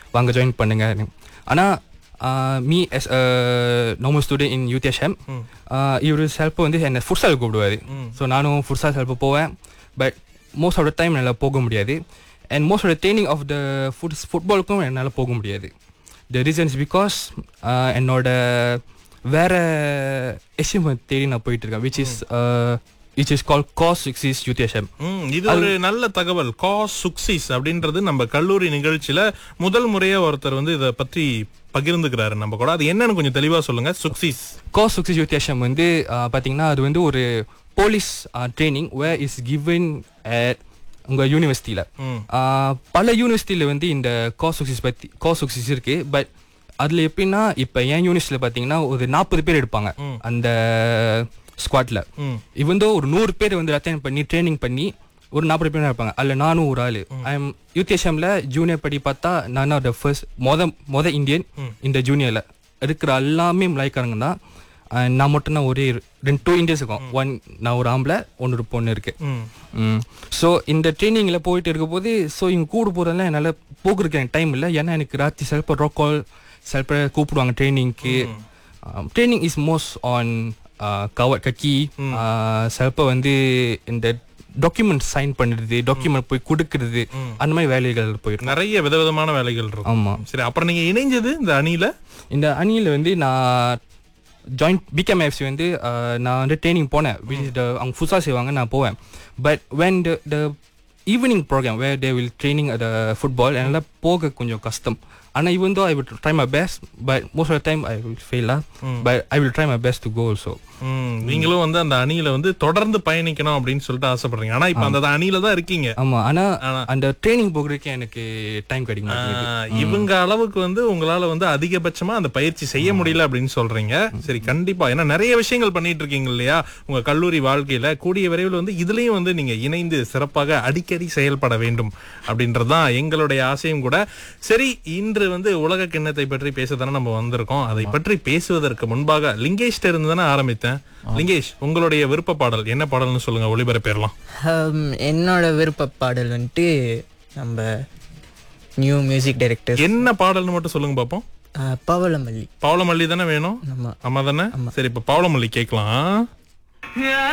வாங்க ஜாயின் பண்ணுங்க ஆனால் me as normal student in UTSM இவர் செல்ப்பை வந்து என்னை ஃபுட்சால் கூப்பிடுவாரு ஸோ நானும் ஃபுட்சால் செல்ப்பு போவேன் but most of the time என்னால் போக முடியாது and most of the training of the foot ஃபுட்பாலுக்கும் என்னால் போக முடியாது த ரீசன்ஸ் பிகாஸ் என்னோட வேற அச்சீவ்மெண்ட் தேடி நான் போயிட்டு இருக்கேன் which is which is call cause six is UTSM ம், இது ஒரு நல்ல தகவல் காஸ் சுக்சிஸ் அப்படின்றது நம்ம கல்லூரி நிகழ்ச்சியில முதல் முறையா ஒருத்தர் வந்து இத பற்றி பகிர்ந்துக்கிறாரு நம்ம கூட அது என்னன்னு கொஞ்சம் தெளிவா சொல்லுங்க சுக்சிஸ் காஸ் சிக்ஸ் யூடிஎஸ்எம் வந்து uh, பார்த்தீங்கன்னா அது வந்து ஒரு police training where is given at உங்கள் யூனிவர்சிட்டியில் பல யூனிவர்சிட்டியில் வந்து இந்த காஸ் சுக்சிஸ் பற்றி காஸ் சுக்சிஸ் இருக்கு பட் அதில் எப்படின்னா இப்போ என் யூனிவர்சிட்டியில் பார்த்தீங்கன்னா ஒரு நாற்பது பேர் எடுப்பாங்க அந்த ஸ்குவாட்ல இவன் ஒரு நூறு பேர் வந்து அட்டன் பண்ணி ட்ரைனிங் பண்ணி ஒரு நாற்பது பேர் இருப்பாங்க அதில் நானும் ஒரு ஆள் ஐ எம் யூடிஎஸ்எம்ல ஜூனியர் படி பார்த்தா நான் த ஃபர்ஸ்ட் மொத மொத இந்தியன் இந்த ஜூனியரில் இருக்கிற எல்லாமே மலாய்க்காரங்க தான் அஹ் நான் மட்டும் தான் ஒரே இரு- ரெண்டு டூ இந்தியன்ஸ் இருக்கும் ஒன் நான் ஒரு ஆம்பளை ஒன்று ஒரு பொண்ணு இருக்கு ஸோ இந்த ட்ரைனிங்கில் போயிட்டு இருக்கும்போது ஸோ இவங்க கூட போகிறதெல்லாம் என்னால் போகிறதுக்கு எனக்கு டைம் இல்லை ஏன்னா எனக்கு ராத்திரி சிலப்போ ரோக்கால் சிலப்போ கூப்பிடுவாங்க ட்ரைனிங்க்கு training is most on cover khaki சிலப்போ வந்து இந்த டாக்குமெண்ட் சைன் பண்ணுறது டாக்குமெண்ட் போய் கொடுக்கறது அந்த மாதிரி வேலைகள் போயிடும் நிறைய விதவிதமான வேலைகள் இருக்கும் ஆமாம் சரி அப்புறம் நீங்க இணைஞ்சது இந்த அணியில இந்த அணியில் வந்து நான் ஜாயிண்ட் பிகேஎஃப்சி வந்து அஹ், நான் வந்து ட்ரைனிங் போனேன் which is the- அவங்க ஃபுட்ஸாக செய்வாங்க நான் போவேன் but when the the evening program where they will training the football என்னால் போக கொஞ்சம் கஷ்டம் ஆனால் even though I will try my best but most of time I will ஃபெயிலா but I will try my best to go also ம், நீங்களும் வந்து அந்த அணியில வந்து தொடர்ந்து பயணிக்கணும் அப்படின்னு சொல்லிட்டு ஆசைப்படுறீங்க ஆனா இப்ப அந்த அணியில தான் இருக்கீங்க ஆமாம் ஆனால் அந்த ட்ரைனிங் போகிறதுக்கு எனக்கு டைம் கிடைக்க மாட்டேங்குது ஆஹ், இவங்க அளவுக்கு வந்து உங்களால வந்து அதிகபட்சமா அந்த பயிற்சி செய்ய முடியல அப்படின்னு சொல்றீங்க சரி கண்டிப்பா ஏன்னா நிறைய விஷயங்கள் பண்ணிட்டு இருக்கீங்க இல்லையா உங்க கல்லூரி வாழ்க்கையில கூடிய விரைவில் வந்து இதுலயும் வந்து நீங்க இணைந்து சிறப்பாக அடிக்கடி செயல்பட வேண்டும் அப்படின்றதுதான் எங்களுடைய ஆசையும் கூட சரி இன்று வந்து உலக கிண்ணத்தை பற்றி பேசத்தானே நம்ம வந்திருக்கோம் அதை பற்றி பேசுவதற்கு முன்பாக லிங்கேஷ்ட இருந்து தானே ஆரம்பித்தேன் லிங்கேஷ் உங்களுடைய விருப்ப பாடல் என்ன பாடல்னு சொல்லுங்க ஒளிபரப்பேறலாம் ஹம், என்னோட விருப்ப பாடல் வந்துட்டு நம்ம நியூ மியூசிக் டைரக்டர் என்ன பாடல்னு மட்டும் சொல்லுங்க பாப்போம் பவளமல்லி பவளமல்லி தானே வேணும் ஆமா ஆமா தானே சரி இப்ப பவளமல்லி கேட்கலாம்